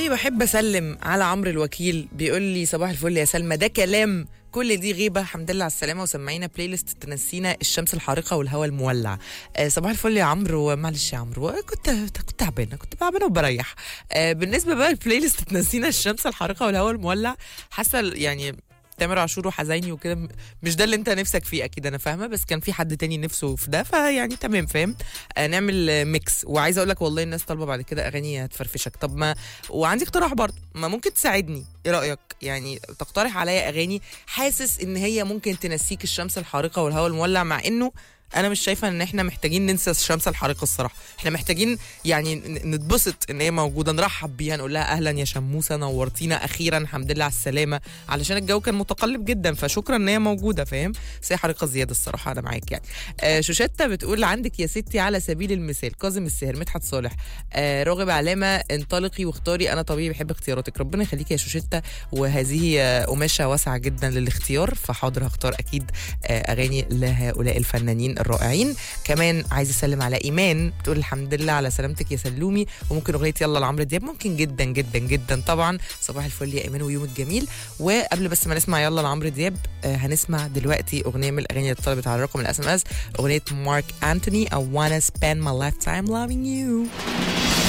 والله بحب اسلم على عمرو الوكيل بيقول لي صباح الفل يا سلمى ده كلام كل دي غيبه الحمد لله على السلامه وسمعينا بلاي ليست تنسينا الشمس الحارقه والهواء المولع آه صباح الفل يا عمرو معلش يا عمرو كنت كنت تعبانه كنت تعبانه وبريح آه بالنسبه بقى البلاي ليست تنسينا الشمس الحارقه والهواء المولع حاسه يعني تامر عاشور وحزيني وكده م- مش ده اللي انت نفسك فيه اكيد انا فاهمه بس كان في حد تاني نفسه في ده فيعني تمام فاهم آه نعمل آه، ميكس وعايزه اقول لك والله الناس طالبه بعد كده اغاني هتفرفشك طب ما وعندي اقتراح برضه ما ممكن تساعدني ايه رايك يعني تقترح عليا اغاني حاسس ان هي ممكن تنسيك الشمس الحارقه والهواء المولع مع انه انا مش شايفه ان احنا محتاجين ننسى الشمس الحارقه الصراحه احنا محتاجين يعني ن- نتبسط ان هي موجوده نرحب بيها نقول لها اهلا يا شموسه نورتينا اخيرا الحمد لله على السلامه علشان الجو كان متقلب جدا فشكرا ان هي موجوده فاهم بس هي حارقه زياده الصراحه انا معاك يعني آه شوشتة بتقول عندك يا ستي على سبيل المثال كاظم الساهر مدحت صالح آه راغب علامه انطلقي واختاري انا طبيعي بحب اختياراتك ربنا يخليكي يا شوشتة وهذه آه، قماشه واسعه جدا للاختيار فحاضر هختار اكيد آه، اغاني لهؤلاء الفنانين الرائعين كمان عايزه اسلم على ايمان تقول الحمد لله على سلامتك يا سلومي وممكن اغنيه يلا لعمرو دياب ممكن جدا جدا جدا طبعا صباح الفل يا ايمان ويومك جميل وقبل بس ما نسمع يلا لعمرو دياب آه، هنسمع دلوقتي اغنيه من الاغاني اللي اتطلبت على رقم الاس ام اس اغنيه مارك انتوني I wanna spend my lifetime loving you